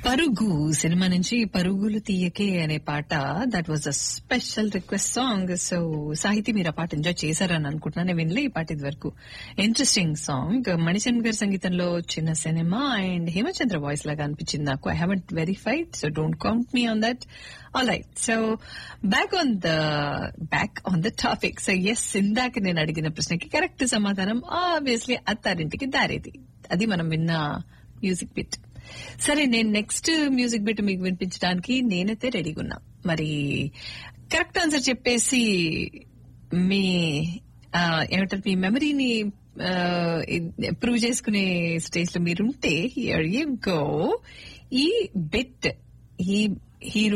పరుగు సినిమా నుంచి పరుగులు తీయకే అనే పాట that was a special request song so Sahithi మీరు ఆ పాట ఎంజాయ్ చేశారని అనుకుంటున్నాను నేను వినలే ఈ పాట ఇది వరకు ఇంట్రెస్టింగ్ సాంగ్ మణిచంద్ గారి సంగీతంలో చిన్న సినిమా అండ్ హేమచంద్ర వాయిస్ లాగా అనిపించింది నాకు I haven't verified so don't count me on that all right so back on the back on the topic so yes ఇందాక నేను అడిగిన ప్రశ్నకి కరెక్ట్ సమాధానం ఆబ్వియస్లీ అత్తారింటికి దారేది అది మనం విన్న మ్యూజిక్ బిట్ సరే నేను నెక్స్ట్ మ్యూజిక్ బిట్ మీకు వినిపించడానికి నేనైతే రెడీగా ఉన్నా మరి కరెక్ట్ ఆన్సర్ చెప్పేసి మీ ఆ, ఏమంటారు మీ మెమరీని ప్రూవ్ చేసుకునే స్టేజ్ లో మీరుంటే హియర్ యూ గో ఈ బిట్ ఈ హీరో